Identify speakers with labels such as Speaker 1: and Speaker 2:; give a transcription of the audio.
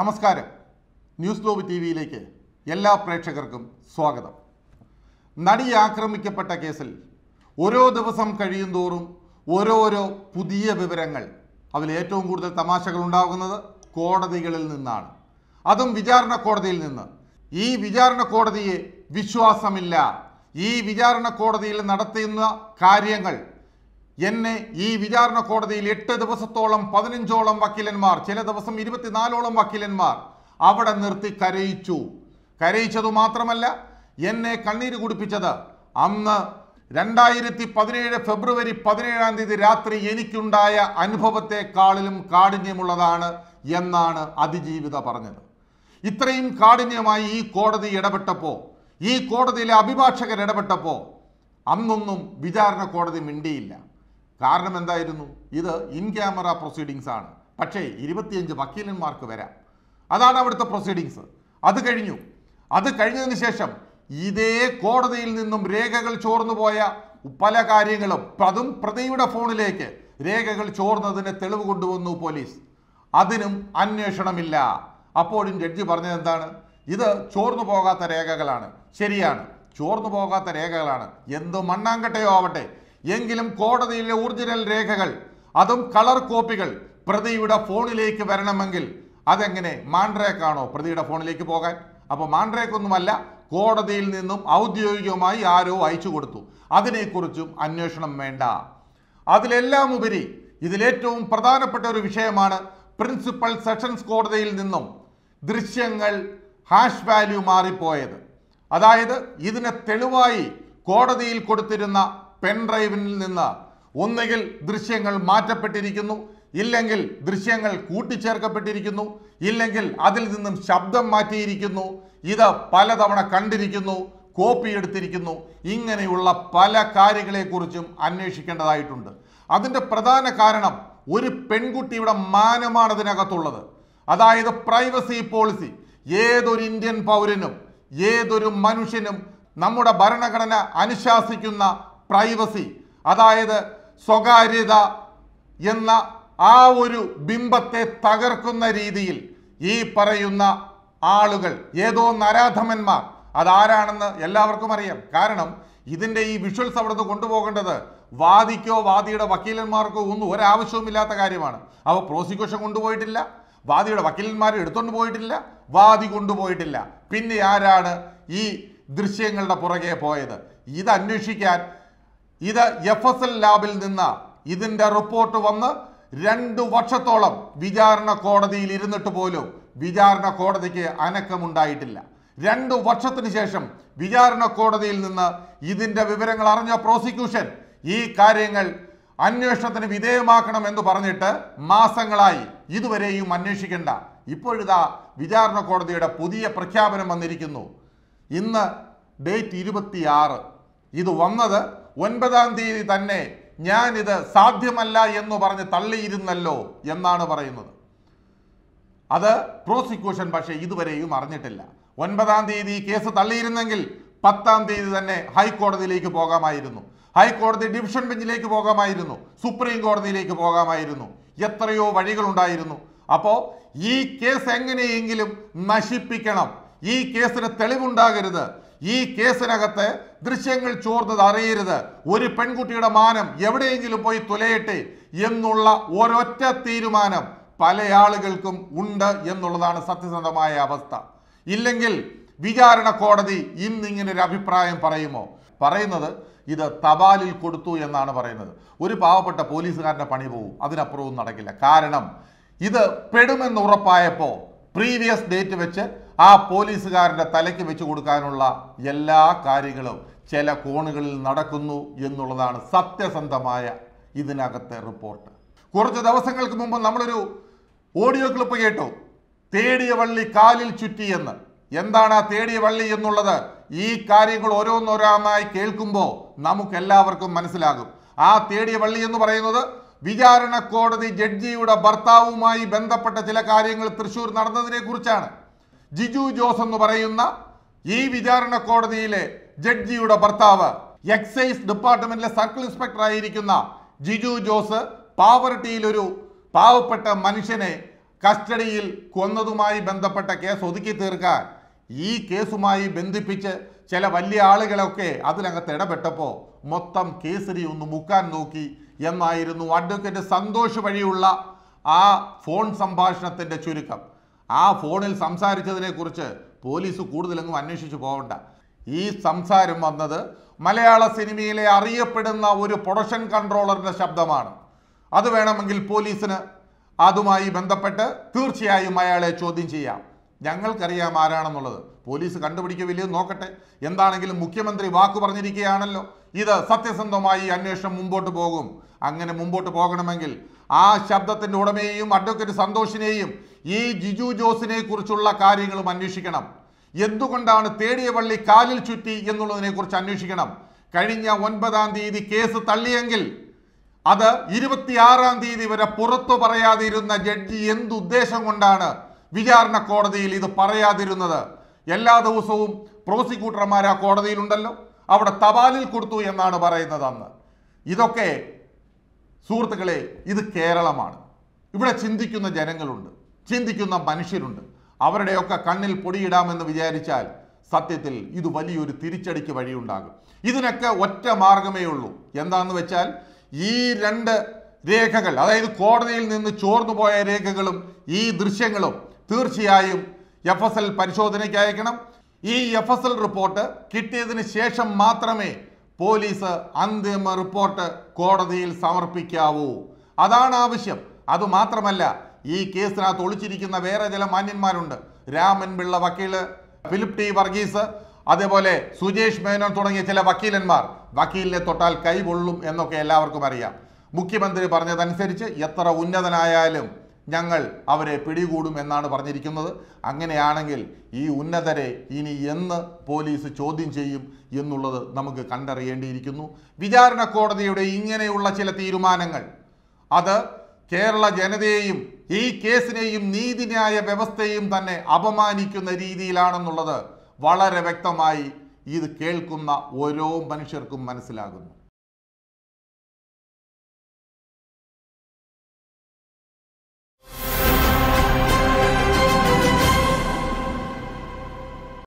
Speaker 1: നമസ്കാരം news globe T വിയിലേക്ക് എല്ലാ പ്രേക്ഷകർക്കും സ്വാഗതം നടി ആക്രമിക്കപ്പെട്ട കേസിൽ ഓരോ ദിവസം കഴിയുന്തോറും ഓരോരോ പുതിയ വിവരങ്ങൾ അതിൽ ഏറ്റവും കൂടുതൽ തമാശകൾ ഉണ്ടാകുന്നത് കോടതികളിൽ നിന്നാണ് അതും വിചാരണ കോടതിയിൽ നിന്ന് ഈ വിചാരണ കോടതിയെ വിശ്വാസമില്ല ഈ വിചാരണ കോടതിയിൽ നടത്തുന്ന കാര്യങ്ങൾ എന്നെ ഈ വിചാരണ കോടതിയിൽ എട്ട് ദിവസത്തോളം പതിനഞ്ചോളം വക്കീലന്മാർ ചില ദിവസം ഇരുപത്തിനാലോളം വക്കീലന്മാർ അവിടെ നിർത്തി കരയിച്ചു കരയിച്ചതു മാത്രമല്ല എന്നെ കണ്ണീര് കുടിപ്പിച്ചത് അന്ന് രണ്ടായിരത്തി പതിനേഴ് ഫെബ്രുവരി പതിനേഴാം തീയതി രാത്രി എനിക്കുണ്ടായ അനുഭവത്തെക്കാളിലും കാഠിന്യമുള്ളതാണ് എന്നാണ് അതിജീവിത പറഞ്ഞത് ഇത്രയും കാഠിന്യമായി ഈ കോടതി ഇടപെട്ടപ്പോൾ ഈ കോടതിയിലെ അഭിഭാഷകർ ഇടപെട്ടപ്പോൾ അന്നൊന്നും വിചാരണ കോടതി മിണ്ടിയില്ല കാരണം എന്തായിരുന്നു ഇത് ഇൻ ക്യാമറ പ്രൊസീഡിങ്സ് ആണ് പക്ഷേ ഇരുപത്തിയഞ്ച് വക്കീലന്മാർക്ക് വരാം അതാണ് അവിടുത്തെ പ്രൊസീഡിങ്സ് അത് കഴിഞ്ഞു അത് കഴിഞ്ഞതിന് ശേഷം ഇതേ കോടതിയിൽ നിന്നും രേഖകൾ ചോർന്നു പോയ പല കാര്യങ്ങളും അതും പ്രതിയുടെ ഫോണിലേക്ക് രേഖകൾ ചോർന്നതിന് തെളിവ് കൊണ്ടുവന്നു പോലീസ് അതിനും അന്വേഷണമില്ല അപ്പോഴും ജഡ്ജി പറഞ്ഞത് എന്താണ് ഇത് ചോർന്നു പോകാത്ത രേഖകളാണ് ശരിയാണ് ചോർന്നു പോകാത്ത രേഖകളാണ് എന്ത് മണ്ണാങ്കട്ടയോ ആവട്ടെ എങ്കിലും കോടതിയിലെ ഒറിജിനൽ രേഖകൾ അതും കളർ കോപ്പികൾ പ്രതിയുടെ ഫോണിലേക്ക് വരണമെങ്കിൽ അതെങ്ങനെ മാൻഡ്രേക്കാണോ പ്രതിയുടെ ഫോണിലേക്ക് പോകാൻ അപ്പോൾ മാൻഡ്രേക്കൊന്നുമല്ല കോടതിയിൽ നിന്നും ഔദ്യോഗികമായി ആരോ അയച്ചു കൊടുത്തു അതിനെക്കുറിച്ചും അന്വേഷണം വേണ്ട അതിലെല്ലാം ഉപരി ഇതിലേറ്റവും പ്രധാനപ്പെട്ട ഒരു വിഷയമാണ് പ്രിൻസിപ്പൽ സെഷൻസ് കോടതിയിൽ നിന്നും ദൃശ്യങ്ങൾ ഹാഷ് വാല്യൂ മാറിപ്പോയത് അതായത് ഇതിന് തെളിവായി കോടതിയിൽ കൊടുത്തിരുന്ന പെൻഡ്രൈവിൽ നിന്ന് ഒന്നുകിൽ ദൃശ്യങ്ങൾ മാറ്റപ്പെട്ടിരിക്കുന്നു ഇല്ലെങ്കിൽ ദൃശ്യങ്ങൾ കൂട്ടിച്ചേർക്കപ്പെട്ടിരിക്കുന്നു ഇല്ലെങ്കിൽ അതിൽ നിന്നും ശബ്ദം മാറ്റിയിരിക്കുന്നു ഇത് പലതവണ കണ്ടിരിക്കുന്നു കോപ്പി എടുത്തിരിക്കുന്നു ഇങ്ങനെയുള്ള പല കാര്യങ്ങളെക്കുറിച്ചും അന്വേഷിക്കേണ്ടതായിട്ടുണ്ട് അതിൻ്റെ പ്രധാന കാരണം ഒരു പെൺകുട്ടിയുടെ മാനമാണ് ഇതിനകത്തുള്ളത് അതായത് പ്രൈവസി പോളിസി ഏതൊരു ഇന്ത്യൻ പൗരനും ഏതൊരു മനുഷ്യനും നമ്മുടെ ഭരണഘടന അനുശാസിക്കുന്ന പ്രൈവസി അതായത് സ്വകാര്യത എന്ന ആ ഒരു ബിംബത്തെ തകർക്കുന്ന രീതിയിൽ ഈ പറയുന്ന ആളുകൾ ഏതോ നരാധമന്മാർ അതാരാണെന്ന് എല്ലാവർക്കും അറിയാം കാരണം ഇതിന്റെ ഈ വിഷ്വൽസ് അവിടുന്ന് കൊണ്ടുപോകേണ്ടത് വാദിക്കോ വാദിയുടെ വക്കീലന്മാർക്കോ ഒന്നും ഒരാവശ്യവുമില്ലാത്ത കാര്യമാണ് അവ പ്രോസിക്യൂഷൻ കൊണ്ടുപോയിട്ടില്ല വാദിയുടെ വക്കീലന്മാരെ എടുത്തുകൊണ്ട് പോയിട്ടില്ല വാദി കൊണ്ടുപോയിട്ടില്ല പിന്നെ ആരാണ് ഈ ദൃശ്യങ്ങളുടെ പുറകെ പോയത് ഇത് അന്വേഷിക്കാൻ ഇത് എഫ് എസ് എൽ ലാബിൽ നിന്ന് ഇതിന്റെ റിപ്പോർട്ട് വന്ന് രണ്ടു വർഷത്തോളം വിചാരണ കോടതിയിൽ ഇരുന്നിട്ട് പോലും വിചാരണ കോടതിക്ക് അനക്കമുണ്ടായിട്ടില്ല രണ്ടു വർഷത്തിന് ശേഷം വിചാരണ കോടതിയിൽ നിന്ന് ഇതിന്റെ വിവരങ്ങൾ അറിഞ്ഞ പ്രോസിക്യൂഷൻ ഈ കാര്യങ്ങൾ അന്വേഷണത്തിന് വിധേയമാക്കണം എന്ന് പറഞ്ഞിട്ട് മാസങ്ങളായി ഇതുവരെയും അന്വേഷിക്കേണ്ട ഇപ്പോഴിതാ വിചാരണ കോടതിയുടെ പുതിയ പ്രഖ്യാപനം വന്നിരിക്കുന്നു ഇന്ന് ഡേറ്റ് ഇരുപത്തിയാറ് ഇത് വന്നത് ഒൻപതാം തീയതി തന്നെ ഞാൻ ഇത് സാധ്യമല്ല എന്ന് പറഞ്ഞ് തള്ളിയിരുന്നല്ലോ എന്നാണ് പറയുന്നത് അത് പ്രോസിക്യൂഷൻ പക്ഷേ ഇതുവരെയും അറിഞ്ഞിട്ടില്ല ഒൻപതാം തീയതി ഈ കേസ് തള്ളിയിരുന്നെങ്കിൽ പത്താം തീയതി തന്നെ ഹൈക്കോടതിയിലേക്ക് പോകാമായിരുന്നു ഹൈക്കോടതി ഡിവിഷൻ ബെഞ്ചിലേക്ക് പോകാമായിരുന്നു സുപ്രീം കോടതിയിലേക്ക് പോകാമായിരുന്നു എത്രയോ വഴികളുണ്ടായിരുന്നു അപ്പോൾ ഈ കേസ് എങ്ങനെയെങ്കിലും നശിപ്പിക്കണം ഈ കേസിന് തെളിവുണ്ടാകരുത് ഈ കേസിനകത്ത് ദൃശ്യങ്ങൾ ചോർന്നത് അറിയരുത് ഒരു പെൺകുട്ടിയുടെ മാനം എവിടെയെങ്കിലും പോയി തുലയട്ടെ എന്നുള്ള ഒരൊറ്റ തീരുമാനം പല ആളുകൾക്കും ഉണ്ട് എന്നുള്ളതാണ് സത്യസന്ധമായ അവസ്ഥ ഇല്ലെങ്കിൽ വിചാരണ കോടതി ഇന്ന് ഇങ്ങനെ ഒരു അഭിപ്രായം പറയുമോ പറയുന്നത് ഇത് തപാലിൽ കൊടുത്തു എന്നാണ് പറയുന്നത് ഒരു പാവപ്പെട്ട പോലീസുകാരൻ്റെ പണി പോവും അതിനപ്പുറവും നടക്കില്ല കാരണം ഇത് പെടുമെന്ന് ഉറപ്പായപ്പോൾ പ്രീവിയസ് ഡേറ്റ് വെച്ച് ആ പോലീസുകാരൻ്റെ തലയ്ക്ക് വെച്ച് കൊടുക്കാനുള്ള എല്ലാ കാര്യങ്ങളും ചില കോണുകളിൽ നടക്കുന്നു എന്നുള്ളതാണ് സത്യസന്ധമായ ഇതിനകത്തെ റിപ്പോർട്ട് കുറച്ച് ദിവസങ്ങൾക്ക് മുമ്പ് നമ്മളൊരു ഓഡിയോ ക്ലിപ്പ് കേട്ടു തേടിയ വള്ളി കാലിൽ ചുറ്റിയെന്ന് എന്താണ് ആ തേടിയ വള്ളി എന്നുള്ളത് ഈ കാര്യങ്ങൾ ഓരോന്നോരോന്നായി കേൾക്കുമ്പോൾ നമുക്ക് എല്ലാവർക്കും മനസ്സിലാകും ആ തേടിയ വള്ളി എന്ന് പറയുന്നത് വിചാരണ കോടതി ജഡ്ജിയുടെ ഭർത്താവുമായി ബന്ധപ്പെട്ട ചില കാര്യങ്ങൾ തൃശൂർ നടന്നതിനെ കുറിച്ചാണ് ജിജു ജോസ് എന്ന് പറയുന്ന ഈ വിചാരണ കോടതിയിലെ ജഡ്ജിയുടെ ഭർത്താവ് എക്സൈസ് ഡിപ്പാർട്ട്മെന്റിലെ സർക്കിൾ ഇൻസ്പെക്ടർ ആയിരിക്കുന്ന ജിജു ജോസ് പാവർട്ടിയിലൊരു പാവപ്പെട്ട മനുഷ്യനെ കസ്റ്റഡിയിൽ കൊന്നതുമായി ബന്ധപ്പെട്ട കേസ് ഒതുക്കി തീർക്കാൻ ഈ കേസുമായി ബന്ധിപ്പിച്ച് ചില വലിയ ആളുകളൊക്കെ അതിനകത്ത് ഇടപെട്ടപ്പോൾ മൊത്തം കേസരി ഒന്ന് മുക്കാൻ നോക്കി എന്നായിരുന്നു അഡ്വക്കേറ്റ് സന്തോഷ് വഴിയുള്ള ആ ഫോൺ സംഭാഷണത്തിൻ്റെ ചുരുക്കം ആ ഫോണിൽ സംസാരിച്ചതിനെ കുറിച്ച് പോലീസ് കൂടുതലൊന്നും അന്വേഷിച്ചു പോകണ്ട ഈ സംസാരം വന്നത് മലയാള സിനിമയിലെ അറിയപ്പെടുന്ന ഒരു പ്രൊഡക്ഷൻ കൺട്രോളറിന്റെ ശബ്ദമാണ് അത് വേണമെങ്കിൽ പോലീസിന് അതുമായി ബന്ധപ്പെട്ട് തീർച്ചയായും അയാളെ ചോദ്യം ചെയ്യാം ഞങ്ങൾക്കറിയാം ആരാണെന്നുള്ളത് പോലീസ് കണ്ടുപിടിക്കുവില്ലേ നോക്കട്ടെ എന്താണെങ്കിലും മുഖ്യമന്ത്രി വാക്കു പറഞ്ഞിരിക്കുകയാണല്ലോ ഇത് സത്യസന്ധമായി അന്വേഷണം മുമ്പോട്ട് പോകും അങ്ങനെ മുമ്പോട്ട് പോകണമെങ്കിൽ ആ ശബ്ദത്തിന്റെ ഉടമയെയും അഡ്വക്കേറ്റ് സന്തോഷിനെയും ഈ ജിജു ജോസിനെ കുറിച്ചുള്ള കാര്യങ്ങളും അന്വേഷിക്കണം എന്തുകൊണ്ടാണ് തേടിയ വള്ളി കാലിൽ ചുറ്റി എന്നുള്ളതിനെ കുറിച്ച് അന്വേഷിക്കണം കഴിഞ്ഞ ഒൻപതാം തീയതി കേസ് തള്ളിയെങ്കിൽ അത് ഇരുപത്തിയാറാം തീയതി വരെ പുറത്തു പറയാതിരുന്ന ജഡ്ജി എന്തുദ്ദേശം കൊണ്ടാണ് വിചാരണ കോടതിയിൽ ഇത് പറയാതിരുന്നത് എല്ലാ ദിവസവും പ്രോസിക്യൂട്ടർമാർ ആ കോടതിയിലുണ്ടല്ലോ അവിടെ തപാലിൽ കൊടുത്തു എന്നാണ് പറയുന്നത് അന്ന് ഇതൊക്കെ സുഹൃത്തുക്കളെ ഇത് കേരളമാണ് ഇവിടെ ചിന്തിക്കുന്ന ജനങ്ങളുണ്ട് ചിന്തിക്കുന്ന മനുഷ്യരുണ്ട് അവരുടെയൊക്കെ കണ്ണിൽ പൊടിയിടാമെന്ന് വിചാരിച്ചാൽ സത്യത്തിൽ ഇത് വലിയൊരു തിരിച്ചടിക്ക് വഴിയുണ്ടാകും ഇതിനൊക്കെ ഒറ്റ മാർഗമേ ഉള്ളൂ എന്താണെന്ന് വെച്ചാൽ ഈ രണ്ട് രേഖകൾ അതായത് കോടതിയിൽ നിന്ന് ചോർന്നു പോയ രേഖകളും ഈ ദൃശ്യങ്ങളും തീർച്ചയായും എഫ് എസ് എൽ പരിശോധനയ്ക്ക് അയക്കണം ഈ എഫ് എസ് എൽ റിപ്പോർട്ട് കിട്ടിയതിന് ശേഷം മാത്രമേ പോലീസ് അന്തിമ റിപ്പോർട്ട് കോടതിയിൽ സമർപ്പിക്കാവൂ അതാണ് ആവശ്യം അതുമാത്രമല്ല ഈ കേസിനകത്ത് ഒളിച്ചിരിക്കുന്ന വേറെ ചില മാന്യന്മാരുണ്ട് രാമൻ പിള്ള വക്കീല് ഫിലിപ്പ് ടി വർഗീസ് അതേപോലെ സുജേഷ് മേനോൻ തുടങ്ങിയ ചില വക്കീലന്മാർ വക്കീലിനെ തൊട്ടാൽ കൈകൊള്ളും എന്നൊക്കെ എല്ലാവർക്കും അറിയാം മുഖ്യമന്ത്രി പറഞ്ഞതനുസരിച്ച് എത്ര ഉന്നതനായാലും ഞങ്ങൾ അവരെ പിടികൂടും എന്നാണ് പറഞ്ഞിരിക്കുന്നത് അങ്ങനെയാണെങ്കിൽ ഈ ഉന്നതരെ ഇനി എന്ന് പോലീസ് ചോദ്യം ചെയ്യും എന്നുള്ളത് നമുക്ക് കണ്ടറിയേണ്ടിയിരിക്കുന്നു വിചാരണ കോടതിയുടെ ഇങ്ങനെയുള്ള ചില തീരുമാനങ്ങൾ അത് കേരള ജനതയെയും ഈ കേസിനെയും നീതിന്യായ വ്യവസ്ഥയെയും തന്നെ അപമാനിക്കുന്ന രീതിയിലാണെന്നുള്ളത് വളരെ വ്യക്തമായി ഇത് കേൾക്കുന്ന ഓരോ മനുഷ്യർക്കും മനസ്സിലാകുന്നു